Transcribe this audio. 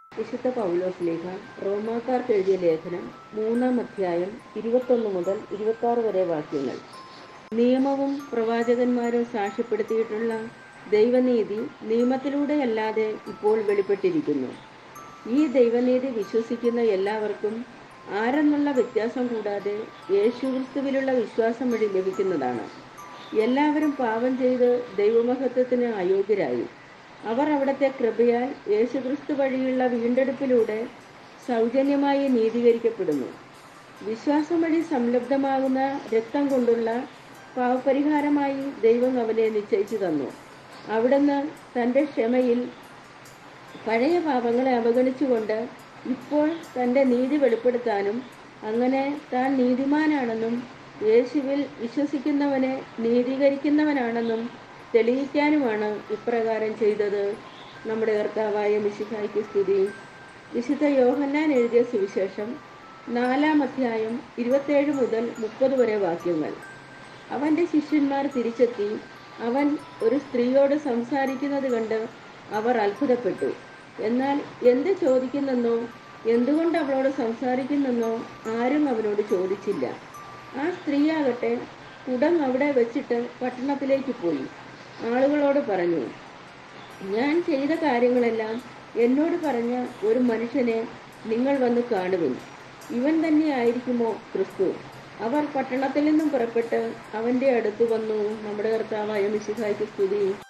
വിശുദ്ധ പൗലോസ് ലേഖ റോമാക്കാർക്ക് എഴുതിയ ലേഖനം മൂന്നാം അധ്യായം ഇരുപത്തൊന്ന് മുതൽ ഇരുപത്തി വരെ വാക്യങ്ങൾ നിയമവും പ്രവാചകന്മാരും സാക്ഷ്യപ്പെടുത്തിയിട്ടുള്ള ദൈവനീതി നിയമത്തിലൂടെയല്ലാതെ ഇപ്പോൾ വെളിപ്പെട്ടിരിക്കുന്നു ഈ ദൈവനീതി വിശ്വസിക്കുന്ന എല്ലാവർക്കും ആരെന്നുള്ള വ്യത്യാസം കൂടാതെ യേശുക്രിസ്തുവിലുള്ള വിശ്വാസം വഴി ലഭിക്കുന്നതാണ് എല്ലാവരും പാപം ചെയ്ത് ദൈവമഹത്വത്തിന് അയോഗ്യരായി അവർ അവിടുത്തെ കൃപയാൽ യേശുക്രിസ്തു വഴിയുള്ള വീണ്ടെടുപ്പിലൂടെ സൗജന്യമായി നീതീകരിക്കപ്പെടുന്നു വിശ്വാസം വഴി സംലബ്ധമാകുന്ന രക്തം കൊണ്ടുള്ള പാവപരിഹാരമായി ദൈവം അവനെ നിശ്ചയിച്ചു തന്നു അവിടുന്ന് തൻ്റെ ക്ഷമയിൽ പഴയ പാപങ്ങളെ അവഗണിച്ചുകൊണ്ട് ഇപ്പോൾ തൻ്റെ നീതി വെളിപ്പെടുത്താനും അങ്ങനെ താൻ നീതിമാനാണെന്നും യേശുവിൽ വിശ്വസിക്കുന്നവനെ നീതീകരിക്കുന്നവനാണെന്നും തെളിയിക്കാനുമാണ് ഇപ്രകാരം ചെയ്തത് നമ്മുടെ കർത്താവായ മിശിഹായ്ക്ക് സ്തുതി വിശുദ്ധ യോഹന്നാൻ എഴുതിയ സുവിശേഷം നാലാം അധ്യായം ഇരുപത്തേഴ് മുതൽ മുപ്പത് വരെ വാക്യങ്ങൾ അവൻ്റെ ശിഷ്യന്മാർ തിരിച്ചെത്തി അവൻ ഒരു സ്ത്രീയോട് സംസാരിക്കുന്നത് കണ്ട് അവർ അത്ഭുതപ്പെട്ടു എന്നാൽ എന്ത് ചോദിക്കുന്നെന്നോ എന്തുകൊണ്ട് അവളോട് സംസാരിക്കുന്നെന്നോ ആരും അവനോട് ചോദിച്ചില്ല ആ സ്ത്രീയാകട്ടെ കുടം അവിടെ വെച്ചിട്ട് പട്ടണത്തിലേക്ക് പോയി ആളുകളോട് പറഞ്ഞു ഞാൻ ചെയ്ത കാര്യങ്ങളെല്ലാം എന്നോട് പറഞ്ഞ ഒരു മനുഷ്യനെ നിങ്ങൾ വന്ന് കാണുവിൻ ഇവൻ തന്നെ ആയിരിക്കുമോ ക്രിസ്തു അവർ പട്ടണത്തിൽ നിന്നും പുറപ്പെട്ട് അവന്റെ അടുത്ത് വന്നു നമ്മുടെ കർത്താവായ മിശിഹായ്ക്ക് സ്തുതി